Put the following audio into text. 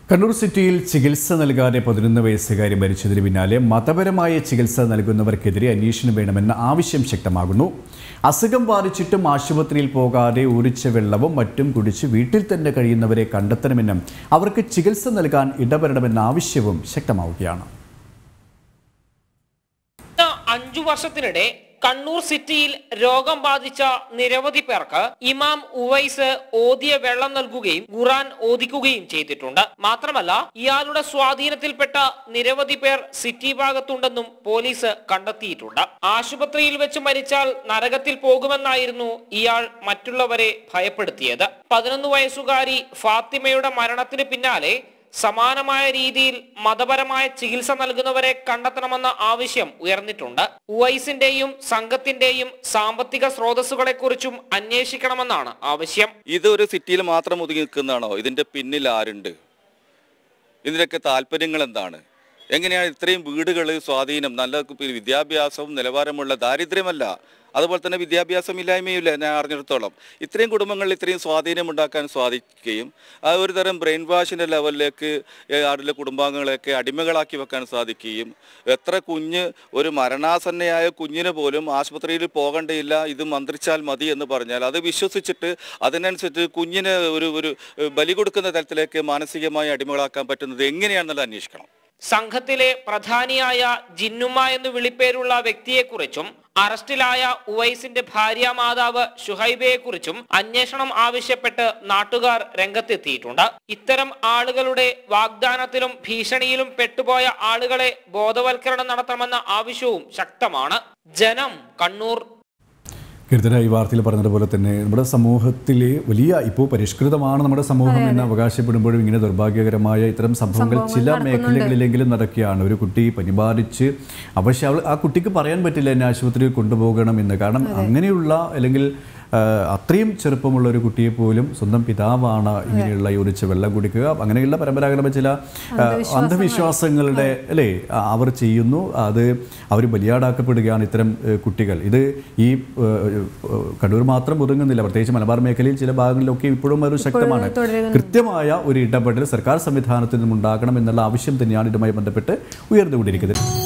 കണ്ണൂർ സിറ്റിയിൽ ചികിത്സ നൽകാതെ പതിനൊന്ന് വയസ്സുകാരി മരിച്ചതിന് പിന്നാലെ മതപരമായ ചികിത്സ നൽകുന്നവർക്കെതിരെ അന്വേഷണം വേണമെന്ന ആവശ്യം ശക്തമാകുന്നു അസുഖം ബാധിച്ചിട്ടും ആശുപത്രിയിൽ പോകാതെ ഊരിച്ച വെള്ളവും മറ്റും കുടിച്ച് വീട്ടിൽ തന്നെ കഴിയുന്നവരെ കണ്ടെത്തണമെന്നും അവർക്ക് ചികിത്സ നൽകാൻ ഇടപെടണമെന്ന ആവശ്യവും ശക്തമാവുകയാണ് കഴിഞ്ഞ അഞ്ചു വർഷത്തിനിടെ കണ്ണൂർ സിറ്റിയിൽ രോഗം ബാധിച്ച നിരവധി പേർക്ക് ഇമാം ഉവൈസ് ഓതിയ വെള്ളം നൽകുകയും ഖുറാൻ ഓദിക്കുകയും ചെയ്തിട്ടുണ്ട് മാത്രമല്ല ഇയാളുടെ സ്വാധീനത്തിൽപ്പെട്ട നിരവധി പേർ സിറ്റി ഭാഗത്തുണ്ടെന്നും പോലീസ് കണ്ടെത്തിയിട്ടുണ്ട് ആശുപത്രിയിൽ വെച്ച് മരിച്ചാൽ നരകത്തിൽ പോകുമെന്നായിരുന്നു ഇയാൾ മറ്റുള്ളവരെ ഭയപ്പെടുത്തിയത് പതിനൊന്ന് വയസ്സുകാരി ഫാത്തിമയുടെ മരണത്തിന് പിന്നാലെ സമാനമായ രീതിയിൽ മതപരമായ ചികിത്സ നൽകുന്നവരെ കണ്ടെത്തണമെന്ന ആവശ്യം ഉയർന്നിട്ടുണ്ട് ഉവൈസിന്റെയും സംഘത്തിന്റെയും സാമ്പത്തിക സ്രോതസ്സുകളെക്കുറിച്ചും അന്വേഷിക്കണമെന്നാണ് ആവശ്യം ഇത് ഒരു സിറ്റിയിൽ മാത്രം ഒതുങ്ങി നിൽക്കുന്നതാണോ ഇതിന്റെ പിന്നിൽ ആരുണ്ട് ഇതിനൊക്കെ താല്പര്യങ്ങൾ എന്താണ് എങ്ങനെയാണ് ഇത്രയും വീടുകൾ സ്വാധീനം നല്ല പി- വിദ്യാഭ്യാസവും നിലവാരമുള്ള ദാരിദ്ര്യമല്ല അതുപോലെ തന്നെ വിദ്യാഭ്യാസം ഇല്ലായ്മയില്ല ഞാൻ അറിഞ്ഞിടത്തോളം ഇത്രയും കുടുംബങ്ങളിൽ ഇത്രയും സ്വാധീനം ഉണ്ടാക്കാൻ സാധിക്കുകയും ആ ഒരു തരം ബ്രെയിൻ വാഷിൻ്റെ ലെവലിലേക്ക് ആരുടെ കുടുംബാംഗങ്ങളെയൊക്കെ അടിമകളാക്കി വെക്കാൻ സാധിക്കുകയും എത്ര കുഞ്ഞ് ഒരു മരണാസന്നയായ കുഞ്ഞിന് പോലും ആശുപത്രിയിൽ പോകേണ്ടയില്ല ഇത് മന്ത്രിച്ചാൽ മതി എന്ന് പറഞ്ഞാൽ അത് വിശ്വസിച്ചിട്ട് അതിനനുസരിച്ച് കുഞ്ഞിന് ഒരു ഒരു ബലി കൊടുക്കുന്ന തരത്തിലേക്ക് മാനസികമായി അടിമകളാക്കാൻ പറ്റുന്നത് എങ്ങനെയാണെന്നുള്ളത് അന്വേഷിക്കണം സംഘത്തിലെ പ്രധാനിയായ ജിന്നുമ്മ എന്ന് വിളിപ്പേരുള്ള വ്യക്തിയെക്കുറിച്ചും അറസ്റ്റിലായ ഉവൈസിന്റെ ഭാര്യ മാതാവ് ഷുഹൈബയെക്കുറിച്ചും അന്വേഷണം ആവശ്യപ്പെട്ട് നാട്ടുകാർ രംഗത്തെത്തിയിട്ടുണ്ട് ഇത്തരം ആളുകളുടെ വാഗ്ദാനത്തിലും ഭീഷണിയിലും പെട്ടുപോയ ആളുകളെ ബോധവൽക്കരണം നടത്തണമെന്ന ആവശ്യവും ശക്തമാണ് ജനം കണ്ണൂർ കീർത്തന ഈ വാർത്തയിൽ പറഞ്ഞതുപോലെ തന്നെ നമ്മുടെ സമൂഹത്തിൽ വലിയ ഇപ്പോൾ പരിഷ്കൃതമാണ് നമ്മുടെ സമൂഹം എന്ന് അവകാശപ്പെടുമ്പോഴും ഇങ്ങനെ ദൗർഭാഗ്യകരമായ ഇത്തരം സംഭവങ്ങൾ ചില മേഖലകളിലെങ്കിലും നടക്കുകയാണ് ഒരു കുട്ടി പനി ബാധിച്ച് അപ്പോൾ പക്ഷേ അവൾ ആ കുട്ടിക്ക് പറയാൻ പറ്റില്ല എന്നെ ആശുപത്രിയിൽ കൊണ്ടുപോകണം എന്ന് കാരണം അങ്ങനെയുള്ള അല്ലെങ്കിൽ ആ, അത്രയും ചെറുപ്പമുള്ള ഒരു കുട്ടിയെ പോലും സ്വന്തം പിതാവാണ് ഇങ്ങനെയുള്ള ഈ ഒരിച്ച് വെള്ളം കുടിക്കുക അങ്ങനെയുള്ള പരമ്പരാഗത ചില ആ, അന്ധവിശ്വാസങ്ങളുടെ അല്ലേ ആ, അവർ ചെയ്യുന്നു അത് അവർ ബലിയാടാക്കപ്പെടുകയാണ് ഇത്തരം ഏ, കുട്ടികൾ ഇത് ഈ ഏ, ഏ, കണ്ണൂർ മാത്രം ഒതുങ്ങുന്നില്ല പ്രത്യേകിച്ച് മലബാർ മേഖലയിൽ ചില ഭാഗങ്ങളിലൊക്കെ ഇപ്പോഴും ഒരു ശക്തമാണ് കൃത്യമായ ഒരു ഇടപെടൽ സർക്കാർ സംവിധാനത്തിൽ നിന്നും ഉണ്ടാകണം എന്നുള്ള ആവശ്യം തന്നെയാണ് ഇതുമായി ബന്ധപ്പെട്ട് ഉയർന്നുകൊണ്ടിരിക്കുന്നത്